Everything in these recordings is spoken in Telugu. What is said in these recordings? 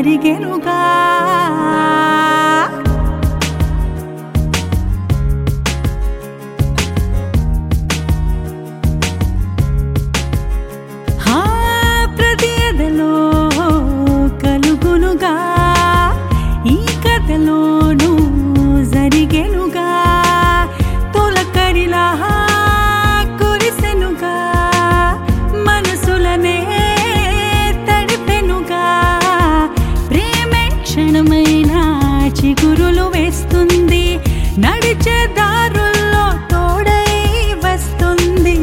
జరిగెనుగా హా, ప్రతి ఎదలో కలుగునుగా ఈ కథలోనూ జరిగెనుగా తొలకరిలా కురిసెనుగా మనసులనే తడిపెనుగా ప్రేమే క్షణమైన చిగురులు వేస్తుంది నడిచే దారుల్లో తోడై వస్తుంది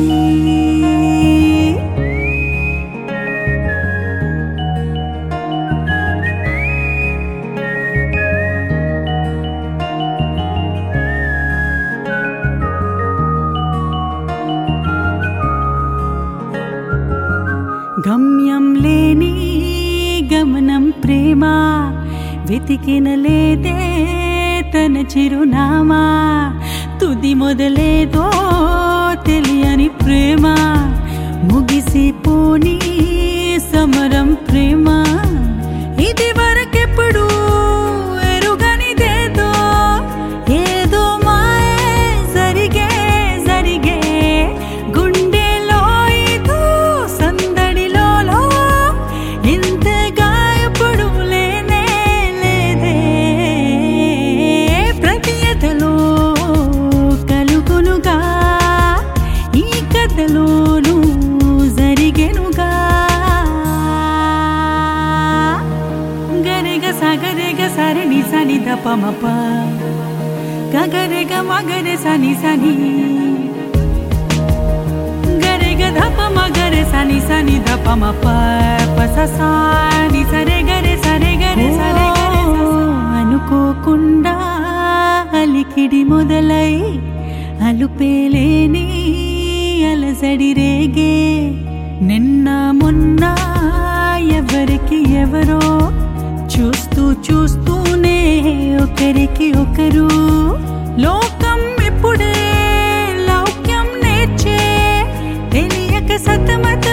గమ్యం లేని గమనం ప్రేమ వెతికిన లేదే తన చిరునామా తుది మొదలేదో తెలియని ప్రేమ ముగిసిపోని సమరం ప్రేమ ఇది వరకెప్పుడు ఎరుగనిదేదో ఏదో మాయే జరిగే జరిగే గుండెలో ఇదో సందడిలో ఇంతగా ఎప్పుడు లేనే లేదే ప్రతి ఎదలో కలుగునుగా ఈ కథలోనూ జరిగెనుగా గరెగ సగరెగ సరణి సని దపమప గగరెగ మగరె సని సని గరెగ ధప మగరె సని సని దపమప పస సాని సరే గరె సరే గరె సరే గరె స స. అనుకోకుండా అలికిడి మొదలై అలుపేలేని అలసడి రేగే నిన్న మొన్న ఎవరికి ఎవరో చూస్తూ చూస్తూనే ఒకరికి ఒకరు లోకం ఇప్పుడే లౌక్యం నేర్చే తెలియక సతమత